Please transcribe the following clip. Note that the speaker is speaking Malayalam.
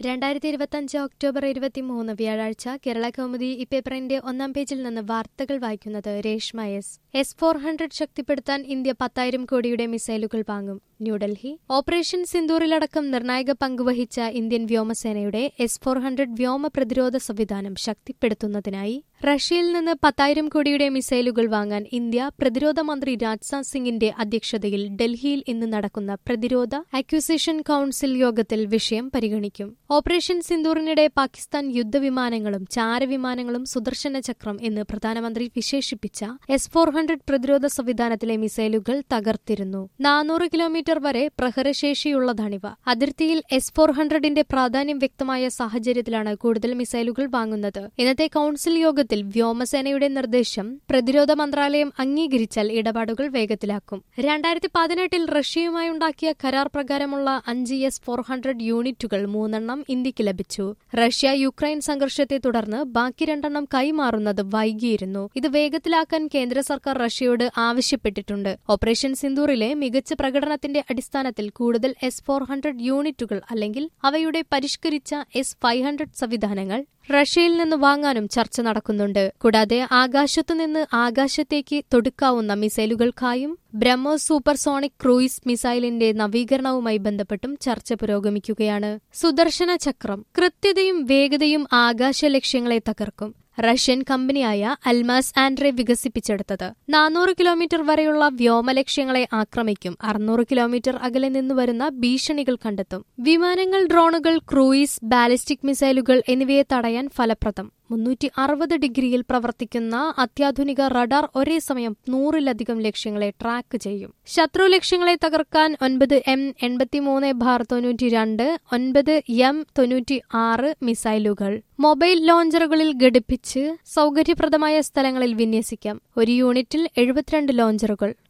രണ്ടായിരത്തി ഇരുപത്തഞ്ച് ഒക്ടോബർ ഇരുപത്തിമൂന്ന് വ്യാഴാഴ്ച കേരള കൗമുദി ഈ പേപ്പറിന്റെ ഒന്നാം പേജിൽ നിന്ന് വാർത്തകൾ വായിക്കുന്നത് Reshma S S four hundred ശക്തിപ്പെടുത്താൻ ഇന്ത്യ പത്തായിരം കോടിയുടെ മിസൈലുകൾ വാങ്ങും ന്യൂഡൽഹി ഓപ്പറേഷൻ സിന്ദൂറിലടക്കം നിർണായക പങ്കുവഹിച്ച ഇന്ത്യൻ വ്യോമസേനയുടെ എസ് ഫോർ ഹൺഡ്രഡ് വ്യോമ പ്രതിരോധ സംവിധാനം ശക്തിപ്പെടുത്തുന്നതിനായി റഷ്യയിൽ നിന്ന് പത്തായിരം കോടിയുടെ മിസൈലുകൾ വാങ്ങാൻ ഇന്ത്യ പ്രതിരോധ മന്ത്രി രാജ്നാഥ് സിംഗിന്റെ അധ്യക്ഷതയിൽ ഡൽഹിയിൽ ഇന്ന് നടക്കുന്ന പ്രതിരോധ അക്വിസിഷൻ കൌൺസിൽ യോഗത്തിൽ വിഷയം പരിഗണിക്കും ഓപ്പറേഷൻ സിന്ദൂറിനിടെ പാകിസ്ഥാൻ യുദ്ധവിമാനങ്ങളും ചാരവിമാനങ്ങളും സുദർശന ചക്രം എന്ന് പ്രധാനമന്ത്രി വിശേഷിപ്പിച്ച എസ് ഫോർ ഹൺഡ്രഡ് പ്രതിരോധ സംവിധാനത്തിലെ മിസൈലുകൾ തകർത്തിരുന്നു നാനൂറ് കിലോമീറ്റർ വരെ പ്രഹരശേഷിയുള്ളതാണിവ അതിർത്തിയിൽ എസ് ഫോർ ഹൺഡ്രഡിന്റെ പ്രാധാന്യം വ്യക്തമായ സാഹചര്യത്തിലാണ് കൂടുതൽ മിസൈലുകൾ വാങ്ങുന്നത് ഇന്നത്തെ കൌൺസിൽ യോഗത്തിൽ വ്യോമസേനയുടെ നിർദ്ദേശം പ്രതിരോധ മന്ത്രാലയം അംഗീകരിച്ചാൽ ഇടപാടുകൾ വേഗത്തിലാക്കും രണ്ടായിരത്തി പതിനെട്ടിൽ റഷ്യയുമായി ഉണ്ടാക്കിയ കരാർ പ്രകാരമുള്ള അഞ്ച് എസ് ഫോർ ഹൺഡ്രഡ് യൂണിറ്റുകൾ മൂന്നെണ്ണം ഇന്ത്യക്ക് ലഭിച്ചു റഷ്യ യുക്രൈൻ സംഘർഷത്തെ തുടർന്ന് ബാക്കി രണ്ടെണ്ണം കൈമാറുന്നത് വൈകിയിരുന്നു ഇത് വേഗത്തിലാക്കാൻ കേന്ദ്ര സർക്കാർ റഷ്യയോട് ആവശ്യപ്പെട്ടിട്ടുണ്ട് ഓപ്പറേഷൻ സിന്ദൂറിലെ മികച്ച പ്രകടനത്തിന്റെ അടിസ്ഥാനത്തിൽ കൂടുതൽ എസ് ഫോർ ഹൺഡ്രഡ് യൂണിറ്റുകൾ അല്ലെങ്കിൽ അവയുടെ പരിഷ്കരിച്ച എസ് ഫൈവ് ഹൺഡ്രഡ് സംവിധാനങ്ങൾ റഷ്യയിൽ നിന്ന് വാങ്ങാനും ചർച്ച നടക്കുന്നുണ്ട് കൂടാതെ ആകാശത്തുനിന്ന് ആകാശത്തേക്ക് തൊടുക്കാവുന്ന മിസൈലുകൾക്കായും ബ്രഹ്മോസ് സൂപ്പർസോണിക് ക്രൂയിസ് മിസൈലിന്റെ നവീകരണവുമായി ബന്ധപ്പെട്ടും ചർച്ച പുരോഗമിക്കുകയാണ് സുദർശന ചക്രം കൃത്യതയും വേഗതയും ആകാശ ലക്ഷ്യങ്ങളെ തകർക്കും റഷ്യൻ കമ്പനിയായ അൽമാസ് ആൻഡ്രെ വികസിപ്പിച്ചെടുത്തത് നാനൂറ് കിലോമീറ്റർ വരെയുള്ള വ്യോമലക്ഷ്യങ്ങളെ ആക്രമിക്കും അറുന്നൂറ് കിലോമീറ്റർ അകലെ നിന്ന് വരുന്ന ഭീഷണികൾ കണ്ടെത്തും വിമാനങ്ങൾ ഡ്രോണുകൾ ക്രൂയിസ് ബാലിസ്റ്റിക് മിസൈലുകൾ എന്നിവയെ തടയാൻ ഫലപ്രദം മുന്നൂറ്റി അറുപത് ഡിഗ്രിയിൽ പ്രവർത്തിക്കുന്ന അത്യാധുനിക റഡാർ ഒരേ സമയം നൂറിലധികം ലക്ഷ്യങ്ങളെ ട്രാക്ക് ചെയ്യും ശത്രു ലക്ഷ്യങ്ങളെ തകർക്കാൻ ഒൻപത് എം എൺപത്തിമൂന്ന് ബാർ തൊണ്ണൂറ്റി രണ്ട് ഒൻപത് എം തൊണ്ണൂറ്റി ആറ് മിസൈലുകൾ മൊബൈൽ ലോഞ്ചറുകളിൽ ഘടിപ്പിച്ച് സൗകര്യപ്രദമായ സ്ഥലങ്ങളിൽ വിന്യസിക്കാം ഒരു യൂണിറ്റിൽ എഴുപത്തിരണ്ട് ലോഞ്ചറുകൾ